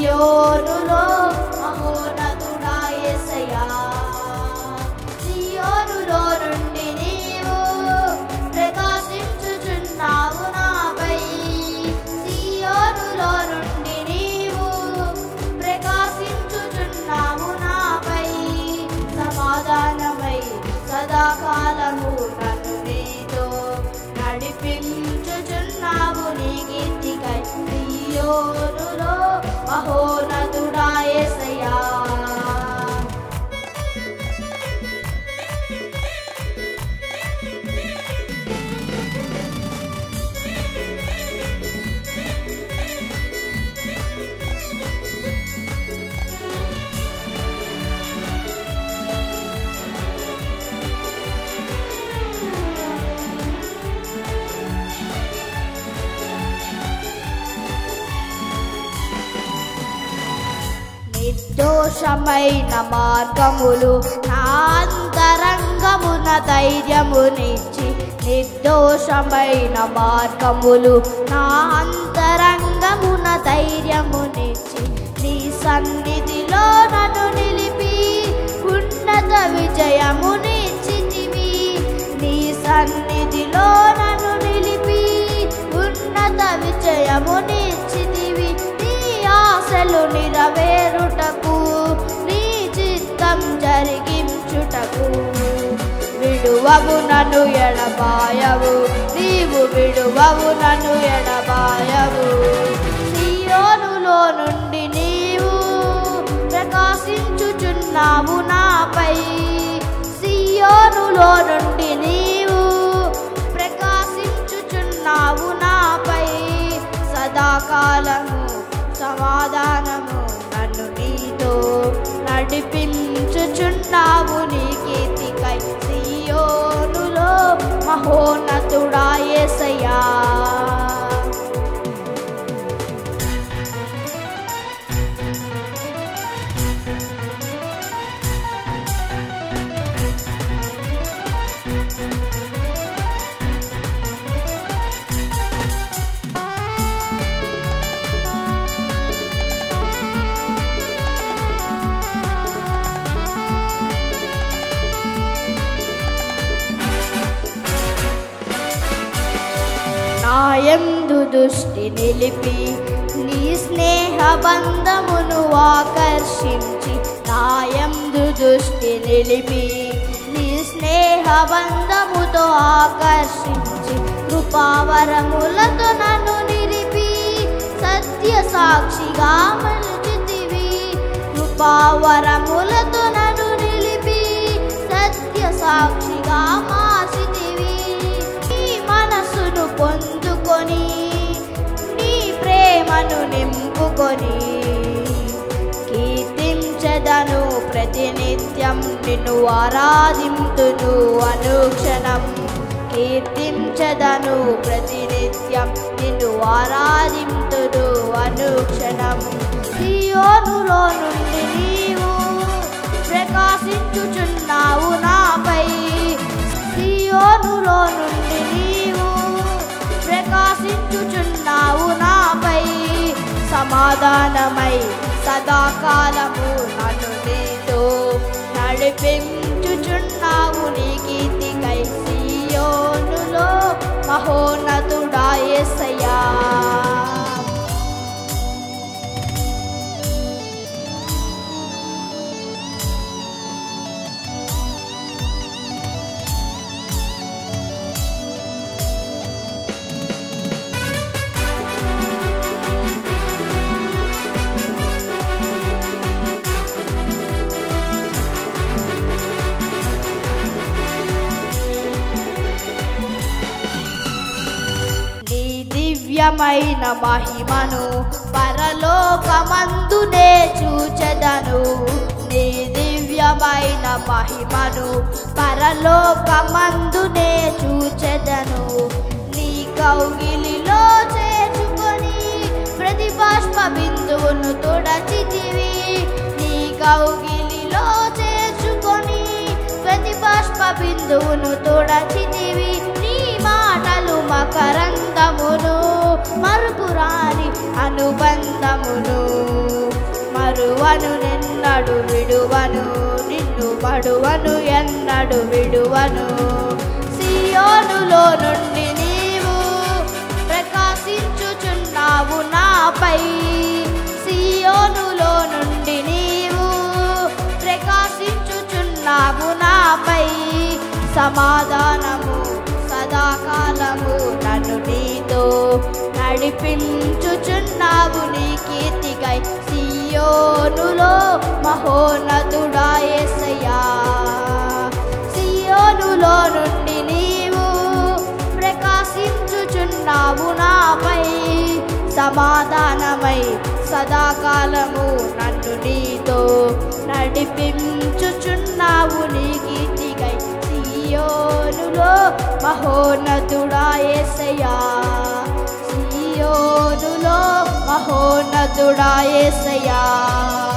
సియోనులో మహోన్నతుడా యేసయ్యా సియోనులో నుండి నీవు ప్రకాశించుచున్నావు నాపై సియోనులో నుండి నీవు ప్రకాశించుచున్నావు నాపై సమాధానమై సదాకాలము నన్ను నీతో నడిపించుచున్నావు నీ కీర్తికై సియోనులో మహోన్నతుడా యేసయ్యా నిర్దోషమైన మార్గములు నా అంతరంగమున ధైర్యమునిచ్చి నిర్దోషమైన మార్గములు నా అంతరంగమున ధైర్యమునిచ్చి నీ సన్నిధిలో నన్ను నిలిపి ఉన్నత విజయమునిచ్చితివి నీ సన్నిధిలో నన్ను నిలిపి ఉన్నత విజయమునిచ్చితివి నీ ఆశలు నెరవేరుటకు నీ చిత్తం జరిగించుటకు విడువవు నన్ను ఎడబాయవు నీవు విడువవు నన్ను ఎడబాయవు సియోనులో నుండి నీవు ప్రకాశించుచున్నావు నాపై సియోనులో నుండి నీవు ప్రకాశించుచున్నావు నాపై సదాకాలము సమాధానము నన్ను నీతో నడిపించుచున్నావు నీ కీర్తికై సియోనులో మహోన్నతుడా యేసయ్యా నాయందు దృష్టి నిలిపి నీ స్నేహ బంధమును ఆకర్షించి నాయందు దృష్టి నిలిపి నీ స్నేహ బంధముతో ఆకర్షించి కృపావరములతో నన్ను నిలిపి సత్య సాక్షిగా మలుచితివి కృపావరములతో నన్ను నిలిపి సత్య సాక్షిగా మార్చితివి నీ మనసును పొందుకొని నీ ప్రేమను నింపుకొని కీర్తించదను ప్రతినిత్యం నిన్ను ఆరాధింతును అనుక్షణం కీర్తించదను ప్రతినిత్యం నిన్ను ఆరాధింతును అనుక్షణం సియోనులో నుండి నీవు ప్రకాశించుచున్నావు నాపై సియోనులో నుండి నీవు ప్రకాశించుచున్నావు నాపై సమాధానమై సదాకాలము నన్ను నీతో నడిపించుచున్నావు నీ కీర్తికై సియోనులో మహోన్నతుడా యేసయ్యా నీ దివ్యమైన మహిమను పరలోకమందునే చూచెదను నీ దివ్యమైన మహిమను పరలోకమందునే చూచెదను నీ కౌగిలిలో చేర్చుకొని ప్రతి బాష్ప బిందువును తుడచితివి నీ కౌగిలిలో చేర్చుకొని ప్రతి బాష్ప బిందువును తుడచితివి నీ మాటలు మకరందమును మరుపురాని అనుబంధమును మరువను నిన్నడు విడువను నిన్ను మడువను ఎన్నడు విడువను సియోనులో నుండి నీవు ప్రకాశించుచున్నావు నాపై సియోనులో నుండి నీవు ప్రకాశించుచున్నావు నాపై సమాధానము సదాకాలము నన్ను నీతో నడిపించుచున్నావు నీ కీర్తికై సియోనులో మహోన్నతుడా యేసయ్యా సియోనులో నుండి నీవు ప్రకాశించుచున్నావు నాపై సమాధానమై సదాకాలము నన్ను నీతో నడిపించుచున్నావు నీ కీర్తికై సియోనులో మహోన్నతుడా యేసయ్యా సియోనులో మహోన్నతుడా యేసయ్యా